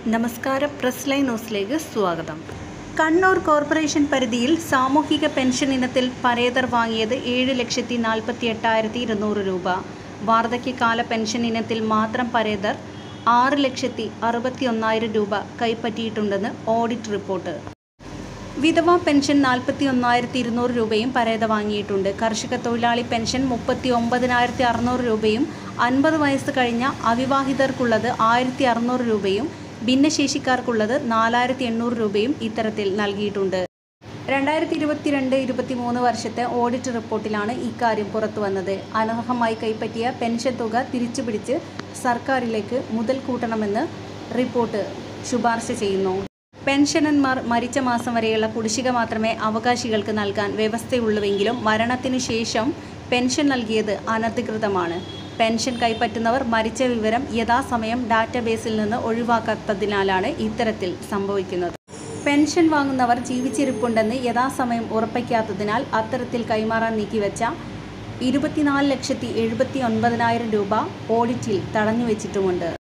നമസ്കാരം press line ന്യൂസിലേക്ക് സ്വാഗതം കണ്ണൂർ കോർപ്പറേഷൻ പരിധിയിൽ സാമൂഹിക പെൻഷൻ ഇനത്തിൽ പരേതർ വാങ്ങിയത് ഏഴ് ലക്ഷത്തി നാൽപ്പത്തി എട്ടായിരത്തി ഇരുന്നൂറ് രൂപ വാർദ്ധക്യകാല പെൻഷൻ ഇനത്തിൽ മാത്രം പരേതർ ആറ് ലക്ഷത്തി അറുപത്തി ഒന്നായിരം രൂപ കൈപ്പറ്റിയിട്ടുണ്ടെന്ന് ഓഡിറ്റ് റിപ്പോർട്ട് വിധവാ പെൻഷൻ നാൽപ്പത്തി ഒന്നായിരത്തി ഇരുന്നൂറ് രൂപയും പരേത വാങ്ങിയിട്ടുണ്ട് കർഷക തൊഴിലാളി പെൻഷൻ മുപ്പത്തി ഒമ്പതിനായിരത്തി അറുന്നൂറ് രൂപയും അൻപത് വയസ്സ് കഴിഞ്ഞ അവിവാഹിതർക്കുള്ളത് ആയിരത്തി അറുന്നൂറ് രൂപയും ഭിന്നശേഷിക്കാർക്കുള്ളത് നാലായിരത്തി എണ്ണൂറ് രൂപയും ഇത്തരത്തിൽ നൽകിയിട്ടുണ്ട് രണ്ടായിരത്തി ഇരുപത്തിരണ്ട് ഇരുപത്തിമൂന്ന് വർഷത്തെ ഓഡിറ്റ് റിപ്പോർട്ടിലാണ് ഇക്കാര്യം പുറത്തുവന്നത് അനർഹമായി കൈപ്പറ്റിയ പെൻഷൻ തുക തിരിച്ചുപിടിച്ച് സർക്കാരിലേക്ക് മുതൽ കൂട്ടണമെന്ന് റിപ്പോർട്ട് ശുപാർശ ചെയ്യുന്നു പെൻഷനന്മാർ മരിച്ച മാസം വരെയുള്ള കുടിശ്ശിക മാത്രമേ അവകാശികൾക്ക് നൽകാൻ വ്യവസ്ഥയുള്ളൂവെങ്കിലും മരണത്തിനു ശേഷം പെൻഷൻ നൽകിയത് അനധികൃതമാണ് പെൻഷൻ കൈപ്പറ്റുന്നവർ മരിച്ച വിവരം യഥാസമയം ഡാറ്റാബേസിൽ നിന്ന് ഒഴിവാക്കാത്തതിനാലാണ് ഇത്തരത്തിൽ സംഭവിക്കുന്നത് പെൻഷൻ വാങ്ങുന്നവർ ജീവിച്ചിരിപ്പുണ്ടെന്ന് യഥാസമയം ഉറപ്പിക്കാത്തതിനാൽ അത്തരത്തിൽ കൈമാറാൻ നീക്കിവെച്ച ഇരുപത്തിനാല് ലക്ഷത്തി എഴുപത്തി ഒൻപതിനായിരം രൂപ ഓഡിറ്റിൽ തടഞ്ഞുവെച്ചിട്ടുമുണ്ട്